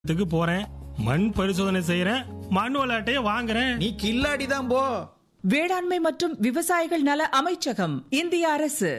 இதுக்கு போறேன் மண் பரிசோதனை செய்யறேன் மண் விளையாட்டையே வாங்குறேன் நீ கில்லாடி தான் போ வேளாண்மை மற்றும் விவசாயிகள் நல அமைச்சகம் இந்திய அரசு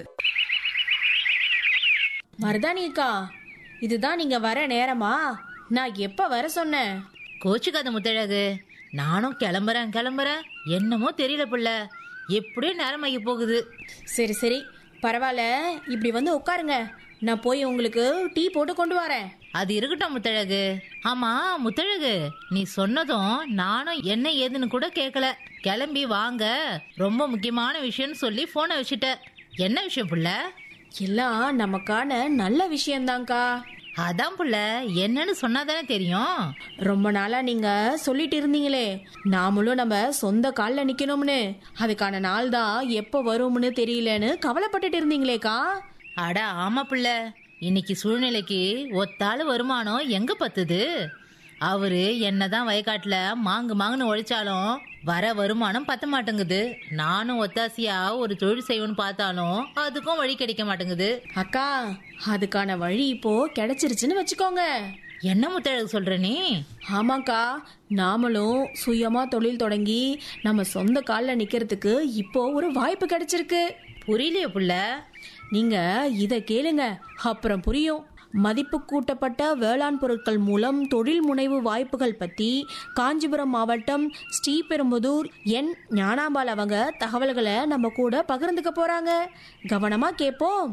மருதானிக்கா இதுதான் நீங்க வர நேரமா நான் எப்ப வர சொன்னேன் கோச்சுக்காத முத்தழகு நானும் கிளம்புறேன் கிளம்புறேன் என்னமோ தெரியல புள்ள எப்படியும் நேரமாகி போகுது சரி சரி பரவாயில்ல இப்படி வந்து உட்காருங்க நான் போய் உங்களுக்கு டீ போட்டு கொண்டு வரேன் அது இருக்கட்டும் முத்தழகு ஆமா முத்தழகு நீ சொன்னதும் நானும் என்ன ஏதுன்னு கூட கேட்கல கிளம்பி வாங்க ரொம்ப முக்கியமான விஷயம்னு சொல்லி போனை வச்சுட்ட என்ன விஷயம் புள்ள எல்லாம் நமக்கான நல்ல விஷயம்தான்க்கா அதான் புள்ள என்னன்னு சொன்னாதானே தெரியும் ரொம்ப நாளா நீங்க சொல்லிட்டு இருந்தீங்களே நாமளும் நம்ம சொந்த கால்ல நிக்கணும்னு அதுக்கான நாள் தான் எப்போ வரும்னு தெரியலன்னு கவலைப்பட்டுட்டு இருந்தீங்களேக்கா அட ஆமா புள்ள இன்னைக்கு சூழ்நிலைக்கு ஒத்தாள் வருமானம் எங்க பத்துது அவரு என்னதான் வயக்காட்டுல மாங்கு மாங்குன்னு உழைச்சாலும் வர வருமானம் பத்த மாட்டேங்குது நானும் ஒத்தாசியா ஒரு தொழில் செய்வேன்னு பார்த்தாலும் அதுக்கும் வழி கிடைக்க மாட்டேங்குது அக்கா அதுக்கான வழி இப்போ கிடைச்சிருச்சுன்னு வச்சுக்கோங்க என்ன முத்தழகு சொல்ற நீ ஆமாக்கா நாமளும் சுயமா தொழில் தொடங்கி நம்ம சொந்த கால்ல நிக்கிறதுக்கு இப்போ ஒரு வாய்ப்பு கிடைச்சிருக்கு புரியலையே புள்ள நீங்க இத கேளுங்க அப்புறம் புரியும் மதிப்பு கூட்டப்பட்ட வேளாண் பொருட்கள் மூலம் தொழில் முனைவு வாய்ப்புகள் பத்தி காஞ்சிபுரம் மாவட்டம் ஸ்ரீபெரும்புதூர் என் ஞானாம்பாள் அவங்க தகவல்களை நம்ம கூட பகிர்ந்துக்க போறாங்க கவனமா கேட்போம்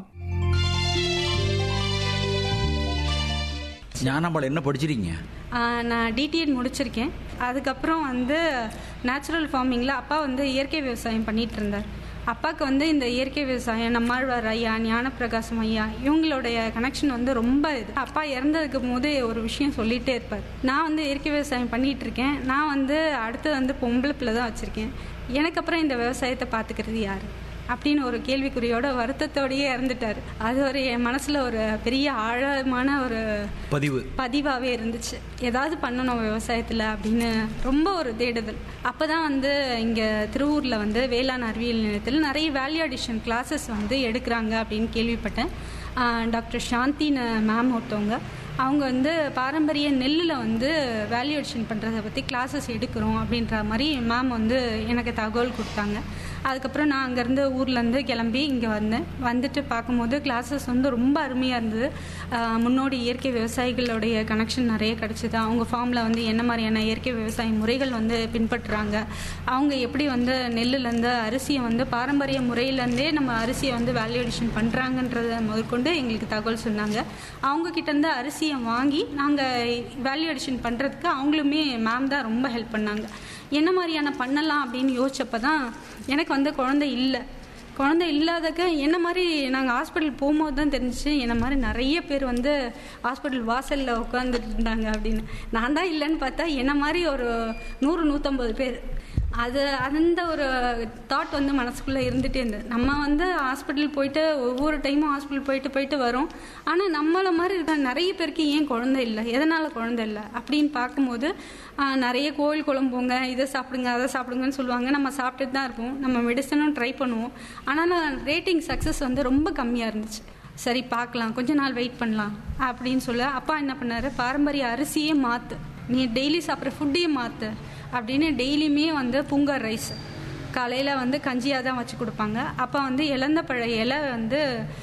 ஞானாம்பாள் என்ன படிச்சிருக்கீங்க ஆ, நான் டிடிஎட் முடிச்சிருக்கேன் அதுக்கப்புறம் வந்து நேச்சுரல் ஃபார்மிங்கில் அப்பா வந்து இயற்கை விவசாயம் பண்ணிட்டு இருந்தார் அப்பாவுக்கு வந்து இந்த இயற்கை விவசாயம் நம்மாழ்வார் ஐயா ஞானப்பிரகாசம் ஐயா இவங்களுடைய கனெக்ஷன் வந்து ரொம்ப இது அப்பா இறந்ததுக்கு போது ஒரு விஷயம் சொல்லிகிட்டே இருப்பார் நான் வந்து இயற்கை விவசாயம் பண்ணிகிட்டு இருக்கேன் நான் வந்து அடுத்து வந்து பொம்பளை பிள்ளை தான் வச்சுருக்கேன் எனக்கு அப்புறம் இந்த விவசாயத்தை பார்த்துக்கிறது யார் அப்படின்னு ஒரு கேள்விக்குறியோட வருத்தத்தோடயே இறந்துட்டார் அது ஒரு என் மனசில் ஒரு பெரிய ஆழமான ஒரு பதிவு பதிவாகவே இருந்துச்சு ஏதாவது பண்ணணும் விவசாயத்தில் அப்படின்னு ரொம்ப ஒரு தேடுதல் அப்போ தான் வந்து இங்கே திருவூரில் வந்து வேளாண் அறிவியல் நிலையத்தில் நிறைய வேல்யூ அடிஷன் கிளாஸஸ் வந்து எடுக்கிறாங்க அப்படின்னு கேள்விப்பட்டேன் ஆஹ் டாக்டர் சாந்தின்னு மேம் ஒருத்தவங்க அவங்க வந்து பாரம்பரிய நெல்லில் வந்து வேல்யூ அடிஷன் பண்ணுறதை பற்றி கிளாஸஸ் எடுக்கிறோம் அப்படின்ற மாதிரி மேம் வந்து எனக்கு தகவல் கொடுத்தாங்க அதுக்கப்புறம் நான் அங்கேருந்து ஊர்லேருந்து கிளம்பி இங்கே வந்தேன் வந்துட்டு பார்க்கும்போது கிளாஸஸ் வந்து ரொம்ப அருமையாக இருந்தது ஆஹ் முன்னோடி இயற்கை விவசாயிகளுடைய கனெக்ஷன் நிறைய கிடச்சிது அவங்க ஃபார்மில் வந்து என்ன மாதிரியான இயற்கை விவசாய முறைகள் வந்து பின்பற்றுறாங்க அவங்க எப்படி வந்து நெல்லுலேருந்து அரிசியை வந்து பாரம்பரிய முறையிலேருந்தே நம்ம அரிசியை வந்து வேல்யூ அடிஷன் பண்ணுறாங்கன்றத முதற்கொண்டு எங்களுக்கு தகவல் சொன்னாங்க அவங்க கிட்டேருந்து அரிசியை வாங்கி நாங்கள் வேல்யூ அடிஷன் பண்ணுறதுக்கு அவங்களுமே மேம் தான் ரொம்ப ஹெல்ப் பண்ணாங்க என்ன மாதிரியான பண்ணலாம் அப்படின்னு யோசிச்சப்ப தான் எனக்கு வந்து குழந்தை இல்லை குழந்தை இல்லாதக்க என்ன மாதிரி நாங்கள் ஹாஸ்பிட்டல் போகும்போது தான் தெரிஞ்சிச்சு என்ன மாதிரி நிறைய பேர் வந்து ஹாஸ்பிட்டல் வாசலில் உட்காந்துட்டு இருந்தாங்க அப்படின்னு நான் தான் இல்லைன்னு பார்த்தா என்ன மாதிரி ஒரு நூறு நூற்றம்பது பேர் அது அந்த ஒரு தாட் வந்து மனசுக்குள்ளே இருந்துகிட்டே இருந்தது நம்ம வந்து ஹாஸ்பிட்டல் போயிட்டு ஒவ்வொரு டைமும் ஹாஸ்பிட்டல் போயிட்டு போயிட்டு வரோம் ஆனால் நம்மள மாதிரி இருக்க நிறைய பேருக்கு ஏன் குழந்தை இல்லை எதனால் குழந்தை இல்லை அப்படின்னு பார்க்கும்போது ஆஹ், நிறைய கோவில் குளம் போங்க இதை சாப்பிடுங்க அதை சாப்பிடுங்கன்னு சொல்லுவாங்க நம்ம சாப்பிட்டுட்டு தான் இருப்போம் நம்ம மெடிசனும் ட்ரை பண்ணுவோம் ஆனால் ரேட்டிங் சக்ஸஸ் வந்து ரொம்ப கம்மியாக இருந்துச்சு சரி பார்க்கலாம் கொஞ்ச நாள் வெயிட் பண்ணலாம் அப்படின்னு சொல்ல அப்பா என்ன பண்ணாரு பாரம்பரிய அரிசியே மாற்று நீ டெய்லி சாப்பிட்ற ஃபுட்டையே மாற்று அப்படின்னு டெய்லியுமே வந்து புங்கர் ரைஸ் காலையில் வந்து கஞ்சியாக தான் வச்சு கொடுப்பாங்க அப்போ வந்து இழந்த பழ இலை வந்து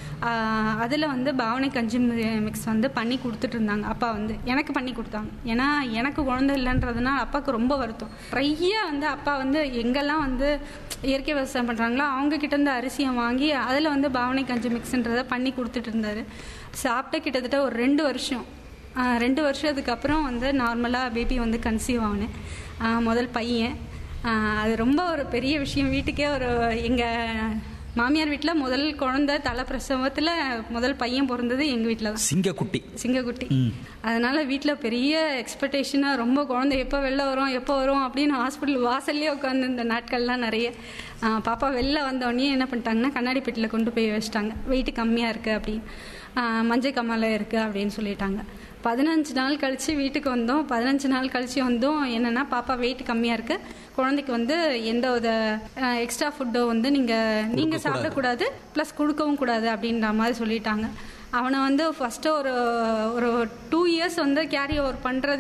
அதில் வந்து பாவனை கஞ்சி மிக்ஸ் வந்து பண்ணி கொடுத்துட்டு இருந்தாங்க அப்பா வந்து எனக்கு பண்ணி கொடுத்தாங்க ஏன்னா எனக்கு குழந்தை இல்லைன்றதுனால அப்பாவுக்கு ரொம்ப வருத்தம் நிறைய வந்து அப்பா வந்து எங்கெல்லாம் வந்து இயற்கை விவசாயம் பண்ணுறாங்களோ அவங்க கிட்டேருந்து அரிசியை வாங்கி அதில் வந்து பாவனை கஞ்சி மிக்ஸ்ன்றதை பண்ணி கொடுத்துட்டு இருந்தாரு சாப்பிட்ட கிட்டத்தட்ட ஒரு ரெண்டு வருஷம் ஆஹ் ரெண்டு வருஷத்துக்கு அப்புறம் வந்து நார்மலாக பேபி வந்து கன்சீவ் ஆனேன் ஆஹ் முதல் பையன் ஆஹ் அது ரொம்ப ஒரு பெரிய விஷயம் வீட்டுக்கே ஒரு எங்கள் மாமியார் வீட்டில் முதல் குழந்தை தலை பிரசவத்தில் முதல் பையன் பிறந்தது எங்கள் வீட்டில் தான் சிங்கக்குட்டி சிங்கக்குட்டி அதனால வீட்டில் பெரிய எக்ஸ்பெக்டேஷனாக ரொம்ப குழந்தை எப்போ வெளில வரும் எப்போ வரும் அப்படின்னு ஹாஸ்பிட்டல் வாசல்லே உட்காந்து இந்த நாட்கள்லாம் நிறைய ஆ, பாப்பா வெளில வந்தோடனே என்ன பண்ணிட்டாங்கன்னா கண்ணாடி பெட்டியில் கொண்டு போய் வச்சிட்டாங்க வெயிட் கம்மியாக இருக்குது அப்படின்னு ஆ, மஞ்சள் கம்மால இருக்குது அப்படின்னு சொல்லிட்டாங்க பதினஞ்சு நாள் கழித்து வீட்டுக்கு வந்தோம் பதினஞ்சு நாள் கழித்து வந்தோம் என்னென்னா பாப்பா வெயிட் கம்மியாக இருக்குது குழந்தைக்கு வந்து எந்த ஒரு எக்ஸ்ட்ரா ஃபுட்டோ வந்து நீங்கள் நீங்கள் சாப்பிடக்கூடாது ப்ளஸ் கொடுக்கவும் கூடாது அப்படின்ற மாதிரி சொல்லிட்டாங்க அவனை வந்து ஃபஸ்ட்டு ஒரு ஒரு டூ இயர்ஸ் வந்து கேரி ஓவர் பண்ணுறது